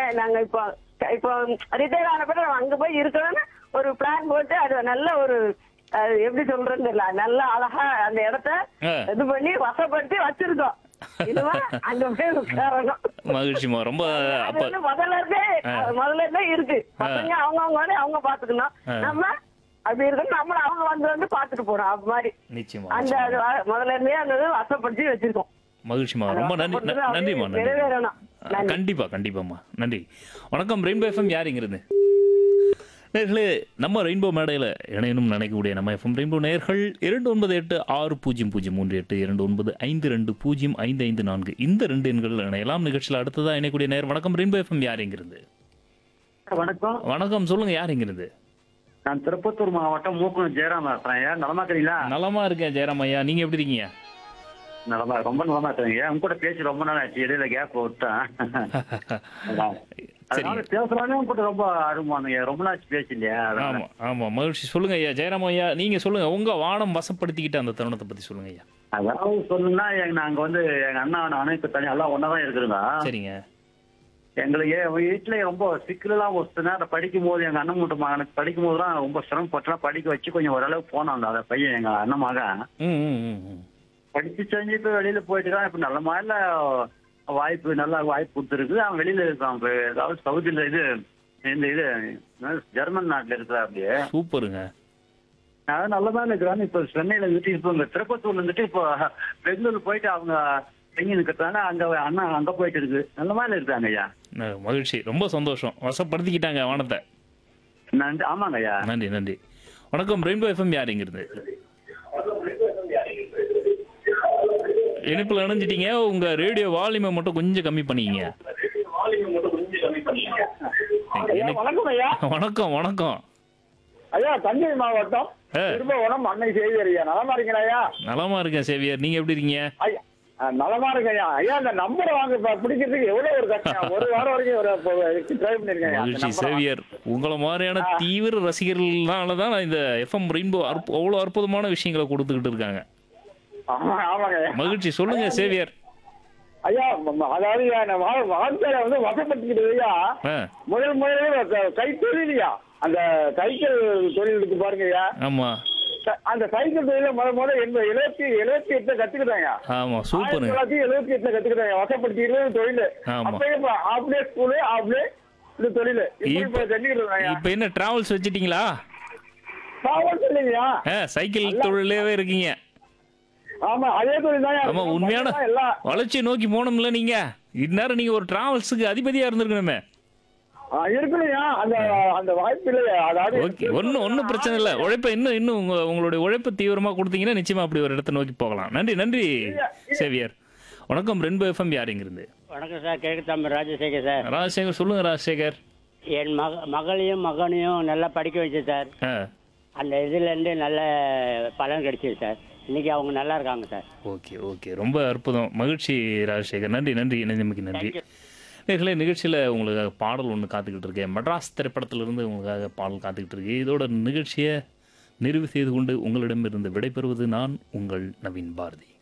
நாங்க இப்போ இப்போ ரிட்டையர் ஆன பிறகு நம்ம அங்க போய் இருக்கணும்னு ஒரு பிளான் போட்டு அது நல்ல ஒரு அது எப்படி சொல்றேன்னு தெரியல நல்ல அழகா அந்த இடத்த ஆ. இது பண்ணி வசப்படுத்தி வச்சிருக்கோம் இதுவா அங்க போய் உட்காரணும் மகிழ்ச்சிமா ரொம்ப அது அப்ப வந்து முதல்ல இருந்தே முதல்ல இருந்தே இருக்கு பசங்க அவங்க அவங்க வேலையை அவங்க பாத்துக்கணும் நம்ம அப்படி இருக்கணும் நம்மள அவங்க வந்து வந்து பாத்துட்டு போறோம் அது மாதிரி நிச்சயமா அந்த அது வ- முதல்ல இருந்தே அந்த இது வசப்படுத்தி வச்சிருக்கோம் மகிழ்ச்சிமா ரொம்ப நன்றி ந- அது நன்றிம்மா நன்றி நிறைவேறணும். ஆ, கண்டிப்பா கண்டிப்பாம்மா நன்றி வணக்கம் ரெயின்போ எஃப்எம் யாருங்கிறது நேர்களே நம்ம ரெயின்போ மேடையில் இணையணும் நினைக்கக்கூடிய நம்ம எஃப்எம் ரெயின்போ நேர்கள் இரண்டு ஒன்பது எட்டு ஆறு பூஜ்ஜியம் பூஜ்ஜியம் மூன்று எட்டு இரண்டு ஒன்பது ஐந்து ரெண்டு பூஜ்ஜியம் ஐந்து ஐந்து நான்கு இந்த ரெண்டு எண்கள் இணையலாம் நிகழ்ச்சியில் அடுத்ததா இணையக்கூடிய நேர் வணக்கம் ரெயின்போ எஃப்எம் யாருங்கிறது வணக்கம் வணக்கம் சொல்லுங்க யாருங்கிறது நான் திருப்பத்தூர் மாவட்டம் மூக்குன ஜெயராம் பேசுறேன் ஏன் நலமா இருக்கிறீங்களா நலமா இருக்கேன் ஜெயராம் ஐயா நீங்க எப்படி இருக்கீங்க நலமா ரொம்ப நலமா இருக்கிறீங்க உங்க கூட பேசி ரொம்ப நாள் ஆச்சு இடையில கேப் விட்டேன் அதான். அதனால பேசுறானே உங்க கூட ரொம்ப அருமானுங்க ரொம்ப நாள் ஆச்சு பேசி இல்லையா அதனால. ஆமா ஆமா மகிழ்ச்சி சொல்லுங்க ஐயா ஜெயராம் ஐயா நீங்க சொல்லுங்க உங்க வானம் வசப்படுத்திக்கிட்ட அந்த தருணத்தை பத்தி சொல்லுங்க ஐயா அதாவது சொல்லணும்னா எங்க நாங்க வந்து எங்க அண்ணா நானும் இப்ப தனி எல்லாம் ஒன்னாதான் இருக்கிறோங்க சரிங்க எங்களுக்கு என் வீட்டுல ரொம்ப சிக்கலெல்லாம் ஒரு நேரம் படிக்கும் போது எங்க அண்ணன் மட்டும் மகனுக்கு படிக்கும் போதுலாம் ரொம்ப சிரமப்பட்டுலாம் படிக்க வச்சு கொஞ்சம் ஓரளவுக்கு போனாங்க அந்த பையன் எங்க அண்ணன் மகன் ம் ம் ம் ம் படிச்சு செஞ்சு இப்ப வெளியில போயிட்டு தான் இப்ப நல்ல மாதிரில வாய்ப்பு நல்ல வாய்ப்பு கொடுத்துருக்கு அவன் வெளியில இருக்கான் இப்ப ஏதாவது சவுதியில இது இந்த இது என்னது, ஜெர்மன் நாட்டுல இருக்கிறா அப்படியே சூப்பருங்க அதான் நல்ல மாதிரி இருக்கிறான் இப்ப சென்னையில இருந்துட்டு இப்போ இங்க திருப்பத்தூர்ல இருந்துட்டு இப்போ பெங்களூர் போயிட்டு அவங்க தங்கி இருக்கிறதால அங்க அண்ணா அங்க போயிட்டு இருக்கு நல்ல மாதிரி இருக்காங்க ஐயா அஹ், மகிழ்ச்சி ரொம்ப சந்தோஷம் வசப்படுத்திக்கிட்டாங்க வானத்தை நன்றி ஆமாங்க ஐயா நன்றி நன்றி வணக்கம் ரெயின்போ எஃப்எம் யாருங்கிறது இணைப்பில் இணைஞ்சிட்டீங்க உங்க ரேடியோ வால்யூமை மட்டும் கொஞ்சம் கம்மி பண்ணிக்கங்க எனக்கு- வணக்கம் ஐயா வணக்கம் வணக்கம் ஐயா தஞ்சை மாவட்டம் ஆ. திரும்பவனம் அன்னை செய்தி ஐயா நலமா இருக்கீங்களா ஐயா நலமா இருக்கேன் சேவியர் நீங்க எப்படி இருக்கீங்க ஐயா ஆ, நலமா இருக்கு ஐயா ஐயா அந்த நம்பரை வாங்க இப்ப பிடிக்கிறதுக்கு எவ்வளவு ஒரு கஷ்டம் ஒரு வாரம் வரைக்கும் ஒரு ட்ரை பண்ணிருக்கேன் ஐயா. அந்த மகிழ்ச்சி number அ சேவியர் உங்களை மாதிரியான தீவிர ரசிகர்கள்னால தான் நான் இந்த எஃப்எம் ரெயின்போ அற்ப அவ்வளோ அற்புதமான விஷயங்களை கொடுத்துக்கிட்டு இருக்காங்க ஆமா ஆமாங்க ஐயா மகிழ்ச்சி சொல்லுங்க சேவியர் ஐயா ம- அதாவது ஐயா, நான் வா- வாழ்க்கையில வந்து வசப்பட்டுக்கிட்டு ஐயா ஆ முதல் முதல்ல க- கைத்தொழிலையா அந்த சைக்கிள் தொழில் இருக்கு பாருங்க ஐயா ஆமா ச- அந்த சைக்கிள் தொழில முத முத எண்பது எழுபத்தி எழுபத்தி எட்டுல கத்துக்கிட்டாங்க ஆமா ஆயிரத்தி சூப்பருங்க தொள்ளாயிரத்தி எழுபத்தி எட்டுல கத்துக்கிட்டாங்க வசப்படுத்திக்கிறது தொழில் ஆமா. அப்பயே இப்ப ஆப்லே ஸ்கூலு ஆப்லே இந்த தொழில் இப்ப இப்ப இப்ப செஞ்சுக்கிட்டு இருக்காங்க இப்ப என்ன டிராவல்ஸ் வச்சிட்டீங்களா பாவம் இல்லையா ஆ, சைக்கிள் தொழிலே இருக்கீங்க ஆமா அதே தொழில் தான் ஆமா உண்மையான எல்லாம் வளர்ச்சியை நோக்கி போனோம்ல நீங்க இந்நேரம் நீங்க ஒரு டிராவல்ஸுக்கு அதிபதியா இருந்திருக்கணுமே ஆ, இருக்கணும்யா அந்த அந்த வாய்ப்பு இல்லையா அதாவது ஓகே ஒன்றும் ஒன்றும் பிரச்சனை இல்லை உழைப்பை இன்னும் இன்னும் உங்க உங்களுடைய உழைப்பை தீவிரமா கொடுத்தீங்கன்னா நிச்சயமா அப்படி ஒரு இடத்தை நோக்கி போகலாம் நன்றி நன்றி சேவியர் வணக்கம் ரென்போ எஃப்எம் யாருங்கிறது வணக்கம் சார் கிழக்கு தாம்பரம் ராஜசேகர் சார் ராஜசேகர் சொல்லுங்க ராஜசேகர் என் மக மகளையும் மகனையும் நல்லா படிக்க வச்சேன் சார் ஆ அந்த இதுலேருந்து நல்ல பலன் கிடைச்சிது சார் இன்னைக்கு அவங்க நல்லா இருக்காங்க சார் ஓகே ஓகே ரொம்ப அற்புதம் மகிழ்ச்சி ராஜசேகர் நன்றி நன்றி இணைந்தமைக்கு நன்றி நேர்களே நிகழ்ச்சியில் உங்களுக்காக பாடல் ஒன்று காத்துக்கிட்டு இருக்கேன் மெட்ராஸ் திரைப்படத்திலிருந்து உங்களுக்காக பாடல் காத்துக்கிட்டு இருக்கு இதோட நிகழ்ச்சியை நிறைவு செய்து கொண்டு உங்களிடமிருந்து விடைபெறுவது நான் உங்கள் நவீன் பாரதி